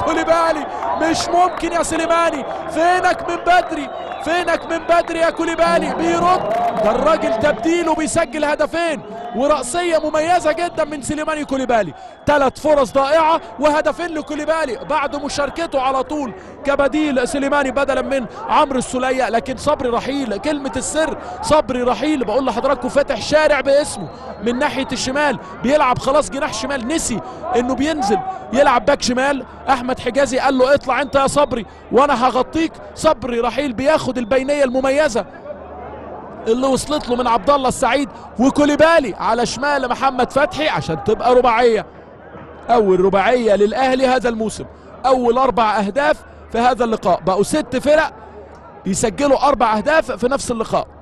كوليبالي مش ممكن يا سليماني فينك من بدري فينك من بدري يا كوليبالي بيرد ده الراجل تبديل وبيسجل هدفين ورأسية مميزة جدا من سليماني كوليبالي ثلاث فرص ضائعة وهدفين لكوليبالي بعد مشاركته على طول كبديل سليماني بدلا من عمرو السولية لكن صبري رحيل كلمة السر صبري رحيل بقول لحضراتكم فاتح شارع باسمه من ناحية الشمال بيلعب خلاص جناح شمال نسي انه بينزل يلعب باك شمال احمد حجازي قال له اطلع انت يا صبري وانا هغطيك صبري رحيل بياخد البينية المميزة اللي وصلت له من عبد الله السعيد وكوليبالي على شمال محمد فتحي عشان تبقى رباعيه اول رباعيه للاهلي هذا الموسم اول اربع اهداف في هذا اللقاء بقوا ست فرق بيسجلوا اربع اهداف في نفس اللقاء